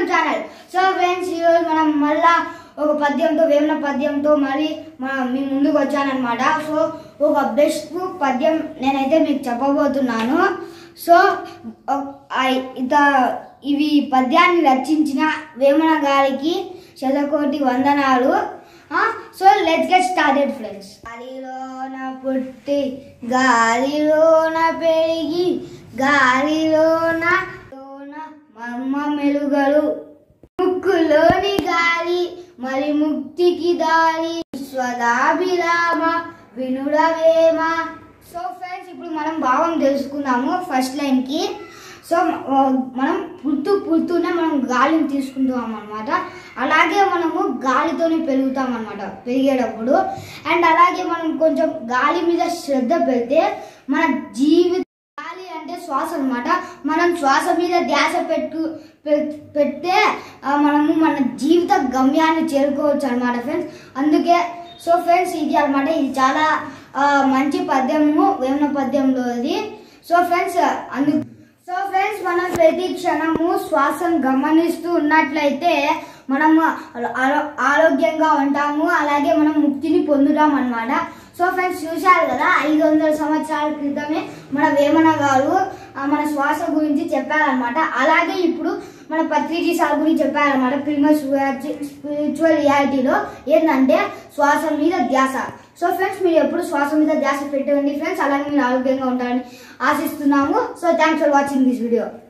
channel so friends ఈరోజు మనం మళ్ళా ఒక పద్యంతో వేమన పద్యంతో మరి మన మీ ముందుకు వచ్చానమాట సో ఒక బెస్ట్ పద్యం నేనైతే మీకు చెప్పబోతున్నాను సో ఒ- ఐ- ఇత ఇవి పద్యాన్ని రచించిన వేమన గారికి శతకోటి వందనాలు so let's get started friends గాలిలోన పుట్టి గాలిలోన పెరిగి గాలిలోన లోన మర్మ మెలుగలు ముక్కులోని గాలి మరి ముక్తికి దారి స్వదాభిరామ వినుడవేమ సో ఫ్రెండ్స్ ఇప్పుడు మనం భావం తెలుసుకుందాము ఫస్ట్ లైన్ కి సో ఆ, మనం పుడుతూ పుడుతూనే మనం గాలిని తీసుకుంటాం అనమాట అలాగే మనము గాలితోనే పెరుగుతాం అనమాట పెరిగేటప్పుడు అండ్ అలాగే మనం కొంచెం గాలి మీద శ్రద్ధ పెడితే మన జీవిత గాలి అంటే శ్వాస అన్నమాట మనం శ్వాస మీద ధ్యాస పెట్టు పె- పెడితే ఆ, మనము మన జీవిత గమ్యాన్ని చేరుకోవచ్చు అనమాట ఫ్రెండ్స్ అందుకే సో ఫ్రెండ్స్ ఇది అన్నమాట ఇది చాలా ఆ, మంచి పద్యము వేమన పద్యంలోది సో ఫ్రెండ్స్ అందు సో ఫ్రెండ్స్ మనం ప్రతి క్షణము శ్వాసను గమనిస్తూ ఉన్నట్లయితే మనము ఆరో- ఆరోగ్యంగా ఉంటాము అలాగే మనం ముక్తిని పొందుతాం అన్నమాట సో ఫ్రెండ్స్ చూశారు కదా ఐదు వందల సంవత్సరాల క్రితమే మన వేమన గారు ఆ, మన శ్వాస గురించి చెప్పారనమాట అలాగే ఇప్పుడు మన పత్రిజీ సార్ గురించి చెప్పారనమాట ప్రీమస్ స్పిరిచువల్ రియాలిటీలో ఏంటంటే శ్వాస మీద ధ్యాస సో ఫ్రెండ్స్ మీరు ఎప్పుడు శ్వాస మీద ధ్యాస పెట్టండి ఫ్రెండ్స్ అలాగే మీరు ఆరోగ్యంగా ఉంటారని ఆశిస్తున్నాము so thanks for watching this video